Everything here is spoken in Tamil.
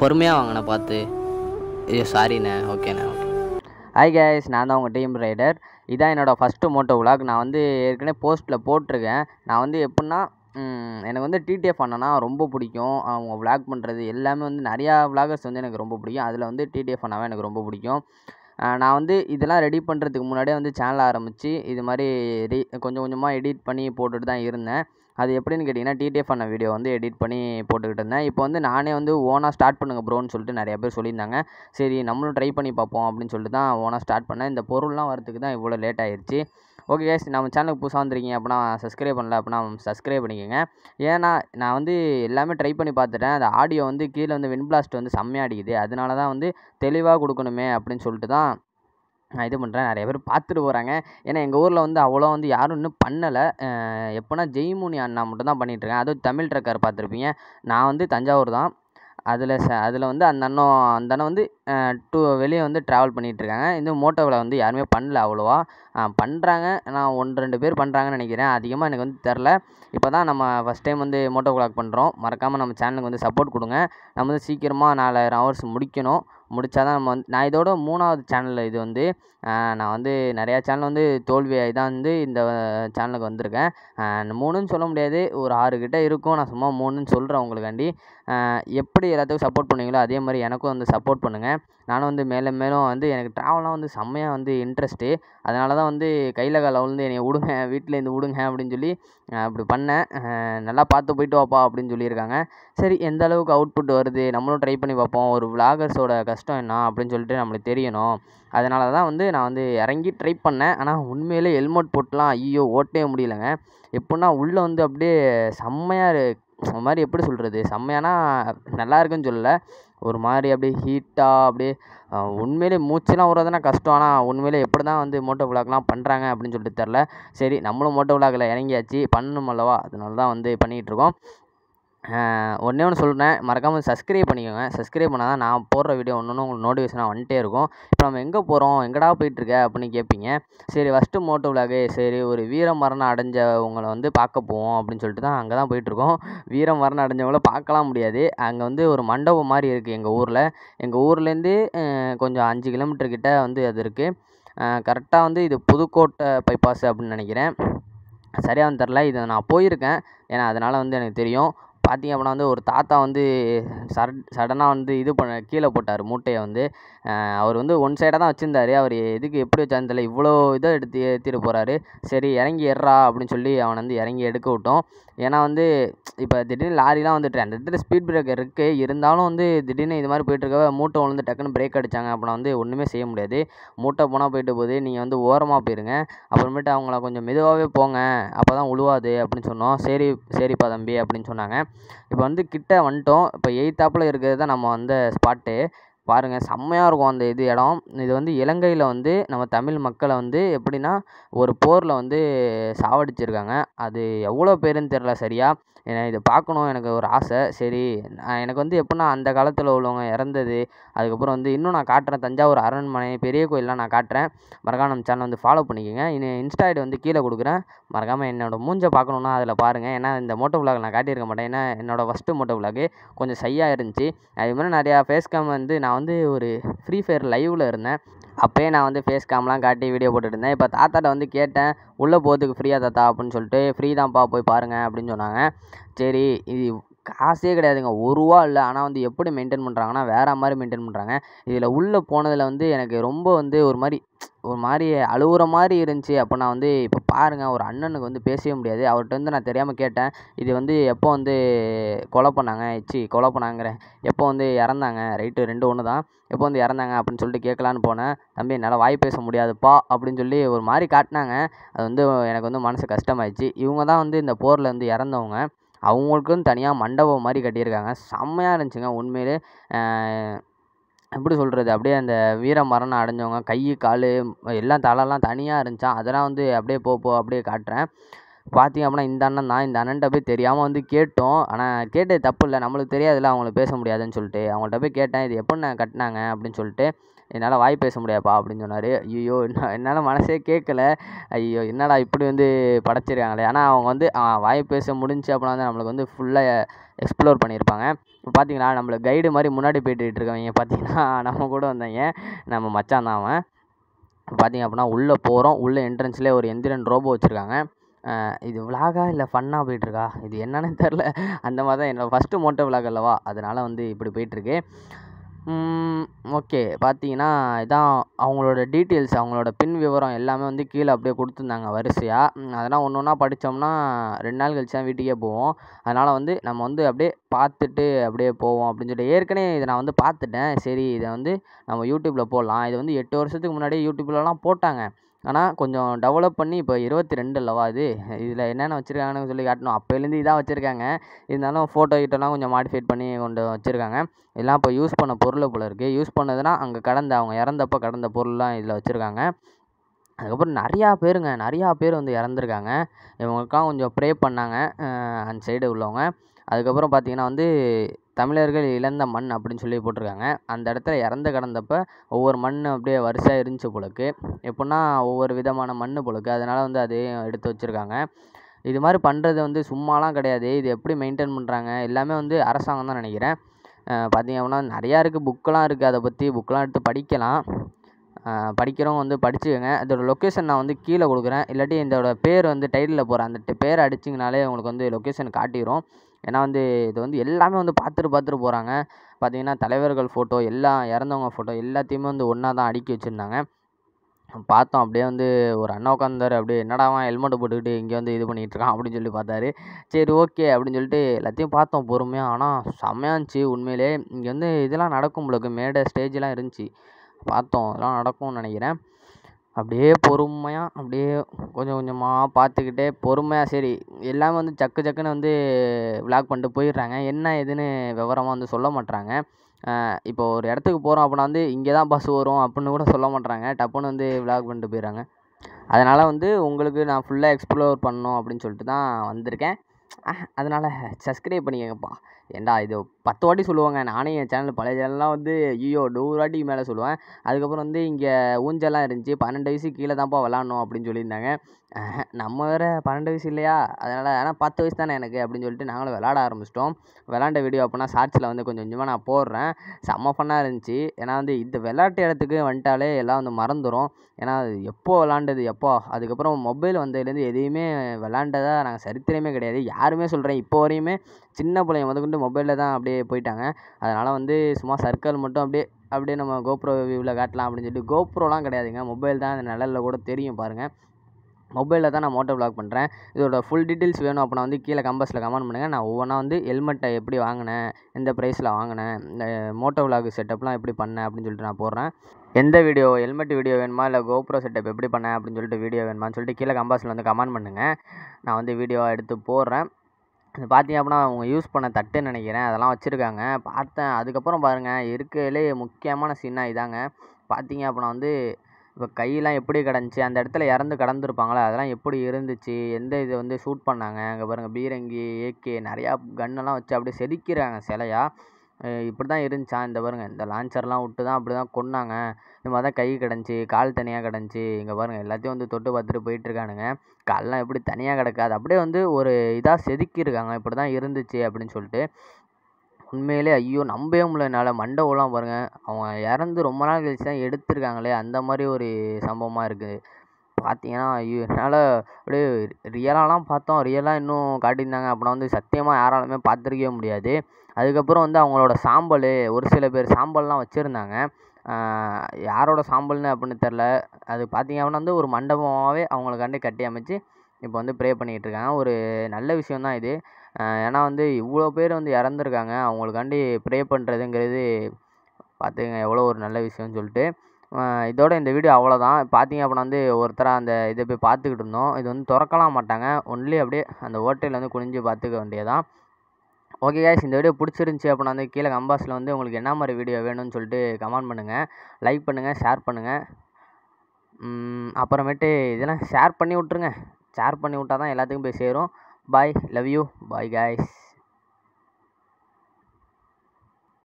பொறுமையாக வாங்கண்ணே பார்த்து ஐயோ சாரிண்ணே ஓகேண்ணே ஓகே ஹாய் கைஸ் நான் தான் உங்கள் டீம் ரைடர் இதான் என்னோடய ஃபஸ்ட்டு மோட்டோ விலாக் நான் வந்து ஏற்கனவே போஸ்ட்டில் போட்டிருக்கேன் நான் வந்து எப்படின்னா ம், எனக்கு வந்து டிடிஎஃப் அண்ணனா ரொம்ப பிடிக்கும் அவங்க விளாக் பண்ணுறது எல்லாமே வந்து நிறையா விளாகர்ஸ் வந்து எனக்கு ரொம்ப பிடிக்கும் அதில் வந்து டிடிஎஃப் அண்ணாவை எனக்கு ரொம்ப பிடிக்கும் அஹ் நான் வந்து இதெல்லாம் ரெடி பண்ணுறதுக்கு முன்னாடியே வந்து சேனல் ஆரம்பித்து இது மாதிரி ரெடி கொஞ்சம் கொஞ்சமாக எடிட் பண்ணி போட்டுட்டு தான் இருந்தேன் அது எப்படின்னு கேட்டிங்கன்னா டிடிஎஃப் அண்ணா வீடியோ வந்து எடிட் பண்ணி போட்டுக்கிட்டு இருந்தேன் இப்போ வந்து நானே வந்து ஓனாக ஸ்டார்ட் பண்ணுங்க ப்ரோன்னு சொல்லிட்டு நிறைய பேர் சொல்லியிருந்தாங்க சரி நம்மளும் ட்ரை பண்ணி பார்ப்போம் அப்படின்னு சொல்லிட்டு தான் ஓனாக ஸ்டார்ட் பண்ணேன் இந்த பொருள்லாம் வரதுக்கு தான் இவ்வளோ லேட் ஆயிருச்சு ஓகே கேஸ் நம்ம சேனலுக்கு புதுசாக வந்திருக்கீங்க அப்படின்னா சப்ஸ்கிரைப் பண்ணல அப்படின்னா சப்ஸ்கிரைப் பண்ணிக்கோங்க ஏன்னா நான் வந்து எல்லாமே ட்ரை பண்ணி பார்த்துட்டேன் அந்த ஆடியோ வந்து கீழே வந்து வின்பிளாஸ்ட் வந்து செம்மையாக அடிக்குது அதனால தான் வந்து தெளிவாக கொடுக்கணுமே அப்படின்னு சொல்லிட்டு தான் நான் இது பண்ணுறேன் நிறைய பேர் பார்த்துட்டு போகிறாங்க ஏன்னா எங்கள் ஊரில் வந்து அவ்வளோ வந்து யாரும் இன்னும் பண்ணலை எப்போனா ஜெய்முனி அண்ணா மட்டும் தான் பண்ணிகிட்ருக்கேன் அதுவும் தமிழ் ட்ரக்கர் பார்த்துருப்பீங்க நான் வந்து தஞ்சாவூர் தான் அதில் ச அதில் வந்து அந்த அண்ணன் அந்த அண்ணன் வந்து டூ வெளியே வந்து ட்ராவல் பண்ணிகிட்ருக்காங்க இந்த மோட்டோவில் வந்து யாருமே பண்ணல அவ்வளோவா பண்ணுறாங்க நான் ஒன்று ரெண்டு பேர் பண்ணுறாங்கன்னு நினைக்கிறேன் அதிகமாக எனக்கு வந்து தெரில இப்போ தான் நம்ம ஃபஸ்ட் டைம் வந்து மோட்டோ விளாக் பண்ணுறோம் மறக்காமல் நம்ம சேனலுக்கு வந்து சப்போர்ட் கொடுங்க நம்ம வந்து சீக்கிரமாக நாலாயிரம் ஹவர்ஸ் முடிக்கணும் முடித்தா தான் நம்ம வந்து நான் இதோட மூணாவது சேனல் இது வந்து ஆஹ் நான் வந்து நிறையா சேனல் வந்து தோல்வியாகி தான் வந்து இந்த சேனலுக்கு வந்திருக்கேன் ஆஹ் மூணுன்னு சொல்ல முடியாது ஒரு ஆறு கிட்ட இருக்கும் நான் சும்மா மூணுன்னு சொல்கிறேன் உங்களுக்காண்டி ஆஹ் எப்படி எல்லாத்துக்கும் சப்போர்ட் பண்ணுவீங்களோ அதே மாதிரி எனக்கும் வந்து சப்போர்ட் பண்ணுங்கள் நானும் வந்து மேலும் மேலும் வந்து எனக்கு ட்ராவல்லாம் வந்து செம்மையாக வந்து இன்ட்ரெஸ்ட்டு அதனால தான் வந்து கையில் கால விழுந்து என்னை விடுங்க வீட்டிலேருந்து விடுங்க அப்படின்னு சொல்லி ஆஹ் அப்படி பண்ணேன் ஆஹ் நல்லா பார்த்து போயிட்டு வாப்பா அப்படின்னு சொல்லியிருக்காங்க சரி எந்த அளவுக்கு அவுட்புட் வருது நம்மளும் ட்ரை பண்ணி பார்ப்போம் ஒரு விளாகர்ஸோட கஷ்டம் என்ன அப்படின்னு சொல்லிட்டு நம்மளுக்கு தெரியணும் அதனால தான் வந்து நான் வந்து இறங்கி ட்ரை பண்ணேன் ஆனால் உண்மையிலே ஹெல்மெட் போட்டுலாம் ஐயோ ஓட்டவே முடியலங்க எப்படின்னா உள்ளே வந்து அப்படியே செம்மையாக இரு- ஒரு மாதிரி எப்படி சொல்கிறது செம்மையானா நல்லா இருக்குன்னு சொல்லலை ஒரு மாதிரி அப்படியே ஹீட்டாக அப்படியே அஹ், உண்மையிலே மூச்செல்லாம் விட்றதுனா கஷ்டம் ஆனால் உண்மையிலே எப்படி தான் வந்து மோட்டோ விளாக்லாம் பண்ணுறாங்க அப்படின்னு சொல்லிட்டு தெரில சரி நம்மளும் மோட்டோ விளாகில் இறங்கியாச்சு பண்ணணும் அல்லவா அதனால தான் வந்து பண்ணிகிட்ருக்கோம் ஒன்றே ஒன்று சொல்கிறேன் மறக்காமல் சப்ஸ்கிரைப் பண்ணிக்கோங்க சப்ஸ்கிரைப் பண்ணால் தான் நான் போடுற வீடியோ ஒன்று ஒன்று உங்களுக்கு நோட்டிஃபிகேஷனாக வந்துட்டே இருக்கும் இப்போ நம்ம எங்கே போகிறோம் எங்கடா போயிட்டுருக்க அப்படின்னு கேட்பீங்க சரி ஃபஸ்ட்டு மோட்டோ விலாகு சரி ஒரு வீர மரணம் அடைஞ்சவங்களை வந்து பார்க்க போவோம் அப்படின்னு சொல்லிட்டு தான் அங்கே தான் போயிட்டுருக்கோம் வீர மரணம் அடைஞ்சவங்கள பார்க்கலாம் முடியாது அங்கே வந்து ஒரு மண்டபம் மாதிரி இருக்குது எங்கள் ஊரில் எங்கள் ஊர்லேருந்து கொஞ்சம் அஞ்சு கிலோமீட்டர் கிட்ட வந்து அது இருக்குது கரெக்டாக வந்து இது புதுக்கோட்டை பைபாஸ் அப்படின்னு நினைக்கிறேன் சரியாக வந்து தெரில இது நான் போயிருக்கேன் ஏன்னா அதனால் வந்து எனக்கு தெரியும் பார்த்தீங்க அப்படின்னா வந்து ஒரு தாத்தா வந்து சட் சடனாக வந்து இது பண்ண கீழே போட்டார் மூட்டையை வந்து அஹ் அவர் வந்து ஒன் சைடாக தான் வச்சுருந்தாரு அவர் எதுக்கு எப்படி வச்சாருன்னு தெரியல இவ்வளோ இதை எடுத்து ஏற்றிட்டு போகிறாரு சரி இறங்கி ஏறா அப்படின்னு சொல்லி அவனை வந்து இறங்கி எடுக்க விட்டோம் ஏன்னா வந்து இப்போ திடீர்னு லாரிலாம் வந்துட்டு அந்த இடத்துல ஸ்பீட் பிரேக்கர் இருக்குது இருந்தாலும் வந்து திடீர்னு இது மாதிரி போயிட்டுருக்க மூட்டை விழுந்து டக்குன்னு பிரேக் அடித்தாங்க அப்படின்னா வந்து ஒன்றுமே செய்ய முடியாது மூட்டை போனால் போயிட்டு போகுது நீங்கள் வந்து ஓரமாக போயிருங்க அப்புறமேட்டு அவங்கள கொஞ்சம் மெதுவாகவே போங்க அப்போ தான் உழுவாது அப்படின்னு சொன்னோம் சரி சரிப்பா தம்பி அப்படின்னு சொன்னாங்க இப்போ வந்து கிட்ட வந்துட்டோம் இப்போ எயித்தாப்பில் இருக்கிறது தான் நம்ம வந்த ஸ்பாட்டு பாருங்கள் செம்மையாக இருக்கும் அந்த இது இடம் இது வந்து இலங்கையில் வந்து நம்ம தமிழ் மக்களை வந்து எப்படின்னா ஒரு போரில் வந்து சாவடிச்சிருக்காங்க அது எவ்வளோ பேருன்னு தெரில சரியா ஏன்னா இதை பார்க்கணும் எனக்கு ஒரு ஆசை சரி நான் எனக்கு வந்து எப்படின்னா அந்த காலத்தில் உள்ளவங்க இறந்தது அதுக்கப்புறம் வந்து இன்னும் நான் காட்டுறேன் தஞ்சாவூர் அரண்மனை பெரிய கோயிலெலாம் நான் காட்டுறேன் மறக்காம நம்ம சேனல் வந்து ஃபாலோ பண்ணிக்கோங்க இன்னும் இன்ஸ்டா ஐடி வந்து கீழே கொடுக்குறேன் மறக்காமல் என்னோட மூஞ்சை பார்க்கணுன்னா அதில் பாருங்கள் ஏன்னா இந்த மோட்டோ விலாக் நான் காட்டியிருக்க மாட்டேன் ஏன்னா என்னோடய ஃபஸ்ட்டு மோட்டோ விலாகு கொஞ்சம் சையாக இருந்துச்சு அதே மாதிரி நிறையா ஃபேஸ் கேம் வந்து நான் வந்து ஒரு ஃப்ரீ ஃபயர் லைவில் இருந்தேன் அப்போயே நான் வந்து ஃபேஸ் கேம்லாம் காட்டி வீடியோ போட்டுட்டு இருந்தேன் இப்போ தாத்தாட்ட வந்து கேட்டேன் உள்ளே போகிறதுக்கு ஃப்ரீயாக தாத்தா அப்படின்னு சொல்லிட்டு ஃப்ரீ தான்ப்பா போய் பாருங்கள் அப்படின்னு சொன்னாங்க சரி இது காசே கிடையாதுங்க ஒரு ரூபா இல்லை ஆனால் வந்து எப்படி மெயின்டைன் பண்ணுறாங்கன்னா வேறு மாதிரி மெயின்டைன் பண்ணுறாங்க இதில் உள்ளே போனதில் வந்து எனக்கு ரொம்ப வந்து ஒரு மாதிரி ஒரு மாதிரி அழுவுற மாதிரி இருந்துச்சு அப்போ நான் வந்து இப்போ பாருங்கள் ஒரு அண்ணனுக்கு வந்து பேசவே முடியாது அவர்கிட்ட வந்து நான் தெரியாமல் கேட்டேன் இது வந்து எப்போ வந்து கொலை பண்ணாங்க சி கொலை பண்ணாங்கிறேன் எப்போ வந்து இறந்தாங்க ரைட்டு ரெண்டு ஒன்று தான் எப்போ வந்து இறந்தாங்க அப்படின்னு சொல்லிட்டு கேட்கலான்னு போனேன் தம்பி என்னால் வாய் பேச முடியாதுப்பா அப்படின்னு சொல்லி ஒரு மாதிரி காட்டினாங்க அது வந்து எனக்கு வந்து மனசு கஷ்டமாயிடுச்சு இவங்க தான் வந்து இந்த போரில் வந்து இறந்தவங்க அவங்களுக்குன்னு தனியாக மண்டபம் மாதிரி கட்டியிருக்காங்க செம்மையாக இருந்துச்சுங்க உண்மையிலே அஹ் எப்படி சொல்கிறது அப்படியே அந்த வீர மரணம் அடைஞ்சவங்க கை கால் எல்லாம் தலைலாம் தனியாக இருந்துச்சாம் அதெல்லாம் வந்து அப்படியே போ போ அப்படியே காட்டுறேன் பார்த்தீங்க அப்படின்னா இந்த அண்ணன் தான் இந்த அண்ணன்ட்ட போய் தெரியாமல் வந்து கேட்டோம் ஆனால் கேட்டது தப்பு இல்லை நம்மளுக்கு தெரியாதுல்ல அவங்களுக்கு பேச முடியாதுன்னு சொல்லிட்டு அவங்கள்ட்ட போய் கேட்டேன் இது எப்படிண்ணே கட்டினாங்க அப்படின்னு சொல்லிட்டு என்னால் வாய் பேச முடியாதுப்பா அப்படின்னு சொன்னார் ஐயோ என்ன என்னால் மனசே கேட்கல ஐயோ என்னடா இப்படி வந்து படைச்சிருக்காங்களே ஆனால் அவங்க வந்து ஆ, வாய் பேச முடிஞ்சு அப்படின்னா வந்து நம்மளுக்கு வந்து ஃபுல்லாக எக்ஸ்ப்ளோர் பண்ணியிருப்பாங்க இப்போ பார்த்தீங்களா நம்மளுக்கு கைடு மாதிரி முன்னாடி போயிட்டு இருக்கவங்க பார்த்தீங்கன்னா நம்ம கூட வந்தவங்க நம்ம மச்சான் தான் அவன் பார்த்தீங்க அப்படின்னா உள்ளே போகிறோம் உள்ளே என்ட்ரன்ஸ்லேயே ஒரு எந்திரன் ரோபோ வச்சுருக்காங்க இது விலாகா இல்லை ஃபன்னாக போயிட்டுருக்கா இது என்னன்னு தெரில அந்த மாதிரி தான் என்னோடய ஃபஸ்ட்டு மோட்டோ விலாக் அல்லவா அதனால் வந்து இப்படி போயிட்டுருக்கு ஓகே பார்த்தீங்கன்னா இதான் அவங்களோட டீட்டெயில்ஸ் அவங்களோட பின் விவரம் எல்லாமே வந்து கீழே அப்படியே கொடுத்துருந்தாங்க வரிசையாக அதெல்லாம் ஒன்று ஒன்றா படித்தோம்னா ரெண்டு நாள் கழிச்சு தான் வீட்டுக்கே போவோம் அதனால் வந்து நம்ம வந்து அப்படியே பார்த்துட்டு அப்படியே போவோம் அப்படின்னு சொல்லிட்டு ஏற்கனவே இதை நான் வந்து பார்த்துட்டேன் சரி இதை வந்து நம்ம யூடியூப்பில் போடலாம் இது வந்து எட்டு வருஷத்துக்கு முன்னாடியே யூடியூப்லலாம் போட்டாங்க ஆனால் கொஞ்சம் டெவலப் பண்ணி இப்போ இருபத்தி ரெண்டு அல்லவா இது இதில் என்னென்ன வச்சுருக்காங்கன்னு சொல்லி காட்டணும் அப்போலேருந்து இதாக வச்சுருக்காங்க இருந்தாலும் ஃபோட்டோ கிட்டலாம் கொஞ்சம் மாடிஃபைட் பண்ணி கொண்டு வச்சுருக்காங்க இதெல்லாம் இப்போ யூஸ் பண்ண பொருள் போல இருக்குது யூஸ் பண்ணதுன்னா அங்கே கடந்த அவங்க இறந்தப்போ கடந்த பொருள்லாம் இதில் வச்சுருக்காங்க அதுக்கப்புறம் நிறையா பேருங்க நிறையா பேர் வந்து இறந்துருக்காங்க இவங்களுக்கெல்லாம் கொஞ்சம் ப்ரே பண்ணாங்க அஹ் அந்த சைடு உள்ளவங்க அதுக்கப்புறம் பார்த்தீங்கன்னா வந்து தமிழர்கள் இழந்த மண் அப்படின்னு சொல்லி போட்டிருக்காங்க அந்த இடத்துல இறந்து கிடந்தப்ப ஒவ்வொரு மண் அப்படியே வரிசையாக இருந்துச்சு போலக்கு எப்படின்னா ஒவ்வொரு விதமான மண் போலக்கு அதனால் வந்து அதையும் எடுத்து வச்சுருக்காங்க இது மாதிரி பண்ணுறது வந்து சும்மாலாம் கிடையாது இது எப்படி மெயின்டைன் பண்ணுறாங்க எல்லாமே வந்து அரசாங்கம் தான் நினைக்கிறேன் அஹ் பார்த்தீங்க அப்படின்னா நிறையா இருக்குது புக்கெலாம் இருக்குது அதை பற்றி புக்கெலாம் எடுத்து படிக்கலாம் அஹ் படிக்கிறவங்க வந்து படிச்சுக்கோங்க இதோட லொக்கேஷன் நான் வந்து கீழே கொடுக்குறேன் இல்லாட்டி இதோட பேர் வந்து டைட்டிலில் போகிறேன் அந்த ட- பேரை அடிச்சிங்கனாலே உங்களுக்கு வந்து லொக்கேஷன் காட்டிடும் ஏன்னா வந்து இது வந்து எல்லாமே வந்து பார்த்துட்டு பார்த்துட்டு போகிறாங்க பார்த்தீங்கன்னா தலைவர்கள் ஃபோட்டோ எல்லாம் இறந்தவங்க ஃபோட்டோ எல்லாத்தையுமே வந்து ஒன்றா தான் அடுக்கி வச்சுருந்தாங்க பார்த்தோம் அப்படியே வந்து ஒரு அண்ணா உட்காந்தாரு அப்படியே என்னடா அவன் ஹெல்மெட்டை போட்டுக்கிட்டு இங்கே வந்து இது பண்ணிகிட்டு இருக்கான் அப்படின்னு சொல்லி பார்த்தாரு சரி ஓகே அப்படின்னு சொல்லிட்டு எல்லாத்தையும் பார்த்தோம் பொறுமையாக ஆனால் செம்மையா இருந்துச்சு உண்மையிலே இங்கே வந்து இதெல்லாம் நடக்கும் உங்களுக்கு மேடை ஸ்டேஜ்லாம் இருந்துச்சு பார்த்தோம் இதெல்லாம் நடக்கும்னு நினைக்கிறேன் அப்படியே பொறுமையாக அப்படியே கொஞ்சம் கொஞ்சமாக பார்த்துக்கிட்டே பொறுமையாக சரி எல்லாமே வந்து சக்கு சக்குன்னு வந்து விளாக் பண்ணிட்டு போயிடுறாங்க என்ன ஏதுன்னு விவரமாக வந்து சொல்ல மாட்றாங்க அஹ் இப்போ ஒரு இடத்துக்கு போகிறோம் அப்படின்னா வந்து இங்கே தான் பஸ் வரும் அப்படின்னு கூட சொல்ல மாட்றாங்க டப்புன்னு வந்து விளாக் பண்ணிட்டு போயிடுறாங்க அதனால் வந்து உங்களுக்கு நான் ஃபுல்லாக எக்ஸ்ப்ளோர் பண்ணணும் அப்படின்னு சொல்லிட்டு தான் வந்திருக்கேன் அஹ், அதனால் சப்ஸ்கிரைப் பண்ணிக்கங்கப்பா ஏன்டா இது பத்து வாட்டி சொல்லுவாங்க நானே என் சேனல் பழைய சேனல்லாம் வந்து ஐயோ நூறு வாட்டிக்கு மேலே சொல்லுவேன் அதுக்கப்புறம் வந்து இங்கே ஊஞ்சல்லாம் இருந்துச்சு பன்னெண்டு வயசு கீழே தான்ப்பா விளாட்ணும் அப்படின்னு சொல்லியிருந்தாங்க அஹ், நம்ம வேறு பன்னெண்டு வயசு இல்லையா அதனால் ஆனால் பத்து வயசு தானே எனக்கு அப்படின்னு சொல்லிட்டு நாங்களும் விளாட ஆரம்பிச்சிட்டோம் விளாண்ட வீடியோ அப்படின்னா ஷார்ட்ஸில் வந்து கொஞ்சம் கொஞ்சமாக நான் போடுறேன் செம்ம ஃபன்னாக இருந்துச்சு ஏன்னா வந்து இந்த விளையாட்டு இடத்துக்கு வந்துட்டாலே எல்லாம் வந்து மறந்துடும் ஏன்னா அது எப்போ விளாண்டது எப்போ அதுக்கப்புறம் மொபைல் வந்ததுலேருந்து எதையுமே விளாண்டதா நாங்கள் சரித்திரமே கிடையாது யாருமே சொல்கிறேன் இப்போ வரையுமே சின்ன பிள்ளைங்க முதற்கொண்டு மொபைலில் தான் அப்படியே போயிட்டாங்க அதனால் வந்து சும்மா சர்க்கிள் மட்டும் அப்படியே அப்படியே நம்ம கோப்ரோ வியூவில் காட்டலாம் அப்படின்னு சொல்லிட்டு கோப்ரோலாம் கிடையாதுங்க மொபைல் தான் அந்த நிழலில் கூட தெரியும் பாருங்கள் மொபைலில் தான் நான் மோட்டோ vlog பண்ணுறேன் இதோட ஃபுல் டீட்டெயில்ஸ் வேணும் அப்படின்னா வந்து கீழே கம்பஸில் கமெண்ட் பண்ணுங்கள் நான் ஒவ்வொன்றா வந்து ஹெல்மெட்டை எப்படி வாங்கினேன் எந்த ப்ரைஸில் வாங்கினேன் இந்த மோட்டோ vlog செட்டப்லாம் எப்படி பண்ணேன் அப்படின்னு சொல்லிட்டு நான் போடுறேன் எந்த வீடியோ ஹெல்மெட் வீடியோ வேணுமா இல்லை கோப்ரோ செட்டப் எப்படி பண்ணேன் அப்படின்னு சொல்லிட்டு வீடியோ வேணுமான்னு சொல்லிட்டு கீழே கம்பாஸில் வந்து கமெண்ட் பண்ணுங்கள் நான் வந்து வீடியோ எடுத்து போடுறேன் இது பார்த்தீங்க அப்படின்னா அவங்க யூஸ் பண்ண தட்டுன்னு நினைக்கிறேன் அதெல்லாம் வச்சுருக்காங்க பார்த்தேன் அதுக்கப்புறம் பாருங்கள் இருக்கிறதுலே முக்கியமான சீனாக இதாங்க பார்த்தீங்க அப்படின்னா வந்து இப்போ கையெல்லாம் எப்படி கிடந்துச்சு அந்த இடத்துல இறந்து கடந்திருப்பாங்களே அதெல்லாம் எப்படி இருந்துச்சு எந்த இது வந்து ஷூட் பண்ணாங்க அங்கே பாருங்கள் பீரங்கி ஏகே நிறையா கன்னெல்லாம் வச்சு அப்படியே செதுக்கிறாங்க சிலையா அஹ் இப்படி தான் இருந்துச்சா இந்த பாருங்கள் இந்த லான்ச்சர்லாம் விட்டு தான் அப்படி தான் கொன்னாங்க இந்த மாதிரி தான் கை கிடந்துச்சு கால் தனியாக கிடந்துச்சு இங்கே பாருங்கள் எல்லாத்தையும் வந்து தொட்டு பார்த்துட்டு போயிட்டுருக்கானுங்க கால்லாம் எப்படி தனியாக கிடக்காது அப்படியே வந்து ஒரு இதாக செதுக்கியிருக்காங்க இப்படி தான் இருந்துச்சு அப்படின்னு சொல்லிட்டு உண்மையிலே ஐயோ நம்பவே முடியல என்னால் மண்டை ஓலாம் பாருங்கள் அவங்க இறந்து ரொம்ப நாள் கழிச்சு தான் எடுத்திருக்காங்களே அந்த மாதிரி ஒரு சம்பவமாக இருக்குது பார்த்தீங்கன்னா ஐயோ என்னால் அப்படியே ரியலாலாம் பார்த்தோம் ரியலாக இன்னும் காட்டியிருந்தாங்க அப்படின்னா வந்து சத்தியமாக யாராலுமே பார்த்துருக்கவே முடியாது அதுக்கப்புறம் வந்து அவங்களோட சாம்பல் ஒரு சில பேர் சாம்பல்லாம் வச்சுருந்தாங்க யாரோட சாம்பல்னு அப்படின்னு தெரில அது பார்த்தீங்க அப்படின்னா வந்து ஒரு மண்டபமாகவே அவங்களுக்காண்டி கட்டி அமைச்சு இப்போ வந்து ப்ரே பண்ணிக்கிட்டு இருக்காங்க ஒரு நல்ல விஷயம் தான் இது ஆஹ் ஏன்னா வந்து இவ்வளோ பேர் வந்து இறந்துருக்காங்க அவங்களுக்காண்டி ப்ரே பண்ணுறதுங்கிறது பார்த்துங்க எவ்வளோ ஒரு நல்ல விஷயம்னு சொல்லிட்டு ஆஹ் இதோட இந்த வீடியோ அவ்வளோதான் பார்த்தீங்க அப்படின்னா வந்து ஒருத்தராக அந்த இதை போய் பார்த்துக்கிட்டு இருந்தோம் இது வந்து திறக்கலாம் மாட்டாங்க ஒன்லி அப்படியே அந்த ஓட்டையில் வந்து குனிஞ்சு பார்த்துக்க வேண்டியதான் ஓகே guys இந்த வீடியோ பிடிச்சிருந்துச்சி அப்படின்னா வந்து கீழே கம்பாஸில் வந்து உங்களுக்கு என்ன மாதிரி வீடியோ வேணும்னு சொல்லிட்டு கமெண்ட் பண்ணுங்கள் லைக் பண்ணுங்கள் ஷேர் பண்ணுங்கள் அப்புறமேட்டு இதெல்லாம் ஷேர் பண்ணி விட்ருங்க ஷேர் பண்ணி விட்டா தான் எல்லாத்துக்கும் போய் சேரும் bye love you bye guys